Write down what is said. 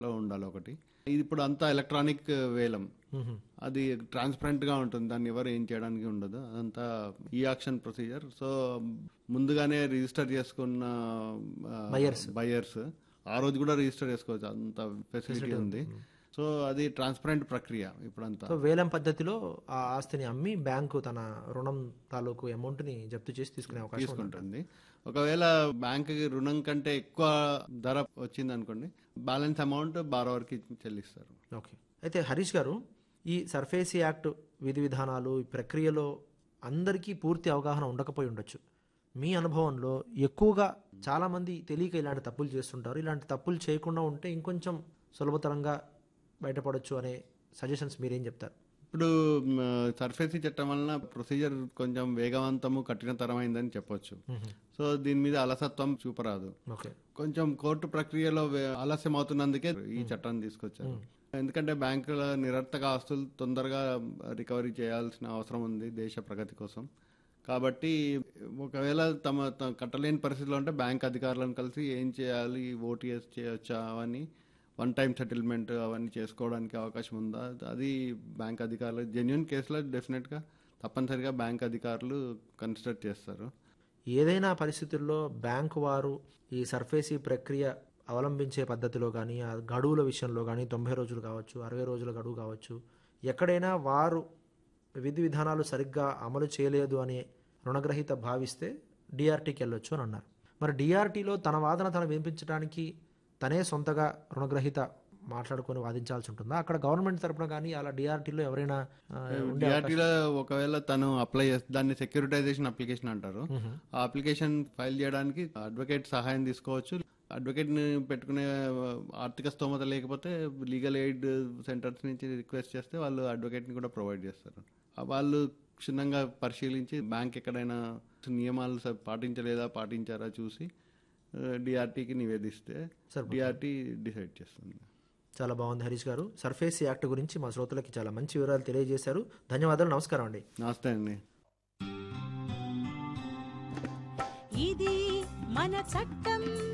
లో ఉండాలి ఒకటి ఇది ఇప్పుడు అంతా ఎలక్ట్రానిక్ వేలం మ్మ్. అది ట్రాన్స్పరెంట్ గా ఉంటుంది దాన్ని ఎవరు ఏం చేయడానికి ఉండదు అదంతా ఈ ఆక్షన్ ప్రొసీజర్ సో ముందుగానే రిజిస్టర్ చేసుకున్న Buyers. బయర్స్ ఆ రోజు కూడా రిజిస్టర్ చేసుకోవచ్చు అంత ఫెసిలిటీ ఉంది సో అది ట్రాన్స్పరెంట్ ప్రక్రియ ఇప్పుడంతా సో వేలం పద్ధతిలో ఆ ఆస్తిని అమ్మి బ్యాంకు తన రుణం తాలూకు అమౌంట్ ని జప్తు చేసి తీసుకునే అవకాశం ఉంది తీసుకుంటుంది ఒకవేళ బ్యాంక్ రుణం కంటే ఎక్కువ ధర వచ్చింది అనుకోండి బ్యాలెన్స్ అమౌంట్ బారోవర్ కి చెల్లిస్తారు ఓకే అయితే హరీష్ గారు ఈ సర్ఫేసీ యాక్ట్ విధి విధానాలు ఈ ప్రక్రియలో అందరికీ పూర్తి అవగాహన ఉండకపోయి ఉండొచ్చు మీ అనుభవంలో ఎక్కువగా చాలామంది తెలియక ఇలాంటి తప్పులు చేస్తుంటారు ఇలాంటి తప్పులు చేయకుండా ఉంటే ఇంకొంచెం సులభతరంగా బయటపడొచ్చు అనే సజెషన్స్ మీరేం చెప్తారు ఇప్పుడు సర్ఫేసీ చట్టం వలన ప్రొసీజర్ కొంచెం వేగవంతము కఠినతరమైందని చెప్పొచ్చు సో దీని మీద అలసత్వం చూపరాదు ఓకే కొంచెం కోర్టు ప్రక్రియలో వే- ఆలస్యం అవుతున్నందుకే ఈ చట్టాన్ని తీసుకొచ్చారు ఎందుకంటే బ్యాంకుల నిరర్థక ఆస్తులు తొందరగా రికవరీ చేయాల్సిన అవసరం ఉంది దేశ ప్రగతి కోసం కాబట్టి ఒకవేళ తమ త- కట్టలేని పరిస్థితిలో ఉంటే బ్యాంక్ అధికారులను కలిసి ఏం చేయాలి ఓటీఎస్ చేయొచ్చా అవన్నీ వన్ టైం సెటిల్మెంట్ అవన్నీ చేసుకోవడానికి అవకాశం ఉందా అది బ్యాంక్ అధికారులు జెన్యున్ కేసులో డెఫినెట్గా తప్పనిసరిగా బ్యాంక్ అధికారులు కన్సిడర్ చేస్తారు ఏదైనా పరిస్థితుల్లో బ్యాంకు వారు ఈ సర్ఫేసీ ప్రక్రియ అవలంబించే పద్ధతిలో కానీ ఆ గడువుల విషయంలో కానీ తొంభై రోజులు కావచ్చు అరవై రోజుల గడువు కావచ్చు ఎక్కడైనా వారు విధి విధానాలు సరిగ్గా అమలు చేయలేదు అని రుణగ్రహీత భావిస్తే డిఆర్టీకి వెళ్ళొచ్చు అని అన్నారు మరి డిఆర్టీలో తన వాదన తను వినిపించడానికి తనే సొంతగా రుణగ్రహీత మాట్లాడుకొని వాదించాల్సి ఉంటుందా అక్కడ గవర్నమెంట్ తరపున కానీ అలా డిఆర్టీలో ఎవరైనా ఆ, ఉండే డిఆర్టీలో ఒకవేళ తను అప్లై చేస్తే దాన్ని సెక్యూరిటైజేషన్ అప్లికేషన్ అంటారు ఆ అప్లికేషన్ ఫైల్ చేయడానికి అడ్వకేట్ సహాయం తీసుకోవచ్చు అడ్వకేట్ ని పెట్టుకునే ఆర్థిక స్తోమత లేకపోతే లీగల్ ఎయిడ్ సెంటర్స్ నుంచి రిక్వెస్ట్ చేస్తే వాళ్ళు అడ్వకేట్ ని కూడా ప్రొవైడ్ చేస్తారు ఆ వాళ్ళు క్షుణ్ణంగా పరిశీలించి బ్యాంక్ ఎక్కడైనా నియమాలు స- పాటించలేదా పాటించారా చూసి డిఆర్టీకి నివేదిస్తే డిఆర్టీ డిసైడ్ చేస్తుంది చాలా బాగుంది హరీష్ గారు సర్ఫేస్ యాక్ట్ గురించి మా శ్రోతలకి చాలా మంచి వివరాలు తెలియజేశారు ధన్యవాదాలు నమస్కారం అండి నమస్తే అండి ఇది మన చట్టం